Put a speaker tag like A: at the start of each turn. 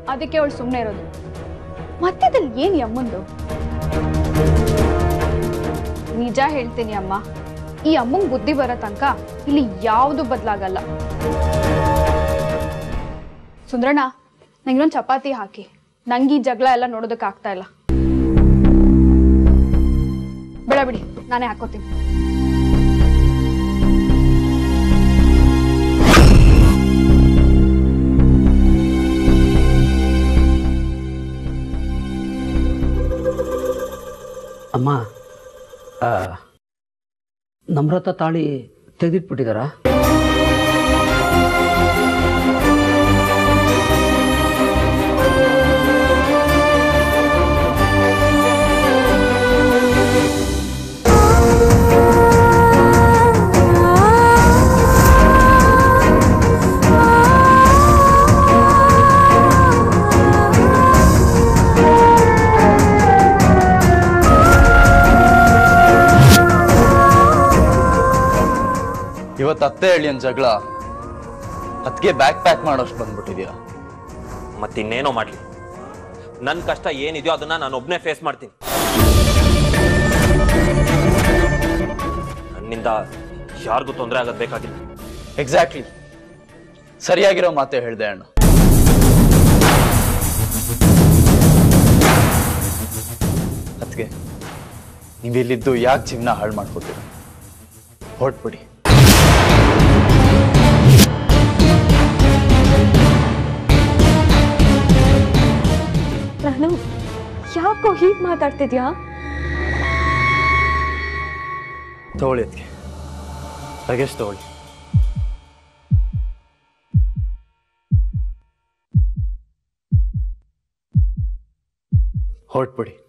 A: ಅದಕ್ಕೆ ಅವಳು ಸುಮ್ಮನೆ ಇರೋದು ಮಧ್ಯದಲ್ಲಿ ಏನ್ ಈ ಅಮ್ಮಂದು ನಿಜ ಹೇಳ್ತೀನಿ ಅಮ್ಮ ಈ ಅಮ್ಮಂಗ್ ಬುದ್ಧಿ ಬರೋ ತನಕ ಇಲ್ಲಿ ಯಾವುದು ಬದಲಾಗಲ್ಲ ಸುಂದ್ರಣ್ಣ ನಂಗಿನ್ನೊಂದು ಚಪಾತಿ ಹಾಕಿ ನಂಗೆ ಈ ಜಗಳ ಎಲ್ಲ ನೋಡೋದಕ್ಕೆ ಆಗ್ತಾ ಇಲ್ಲ ಬೇಡ ಬಿಡಿ ನಾನೇ ಹಾಕೋತೀನಿ
B: ಅಮ್ಮ ಆ, ನಮ್ರತ ತಾಳಿ ತೆಗೆದಿಟ್ಬಿಟ್ಟಿದಾರಾ
C: ಇವತ್ತು ಅತ್ತೆ ಹೇಳಿಯನ್ ಜಗಳ ಅದಕ್ಕೆ ಬ್ಯಾಕ್ ಪ್ಯಾಕ್ ಮಾಡೋಷ್ಟು ಬಂದ್ಬಿಟ್ಟಿದ್ಯಾ
D: ಮತ್ತಿನ್ನೇನೋ ಮಾಡ್ಲಿ ನನ್ನ ಕಷ್ಟ ಏನಿದೆಯೋ ಅದನ್ನ ನಾನು ಒಬ್ಬನೇ ಫೇಸ್ ಮಾಡ್ತೀನಿ ನನ್ನಿಂದ ಯಾರಿಗೂ ತೊಂದರೆ ಆಗೋದು ಬೇಕಾಗಿಲ್ಲ
C: ಎಕ್ಸಾಕ್ಟ್ಲಿ ಸರಿಯಾಗಿರೋ ಮಾತೇ ಹೇಳ್ದೆ ಅಣ್ಣ ಅದಕ್ಕೆ ನೀವಿಲ್ಲಿದ್ದು ಯಾಕೆ ಜೀವನ ಹಾಳು ಮಾಡ್ಕೋತೀರ ಹೊರಟ್ಬಿಡಿ
E: ನಾನು ಯಾಕೋ ಹೀಗೆ ಮಾತಾಡ್ತಿದ್ಯಾ
C: ತಗೊಳ್ಳಿ ಅದಕ್ಕೆ ಲಗೇಜ್ ತಗೊಳ್ಳಿ ಹೊರಟ್ಬಿಡಿ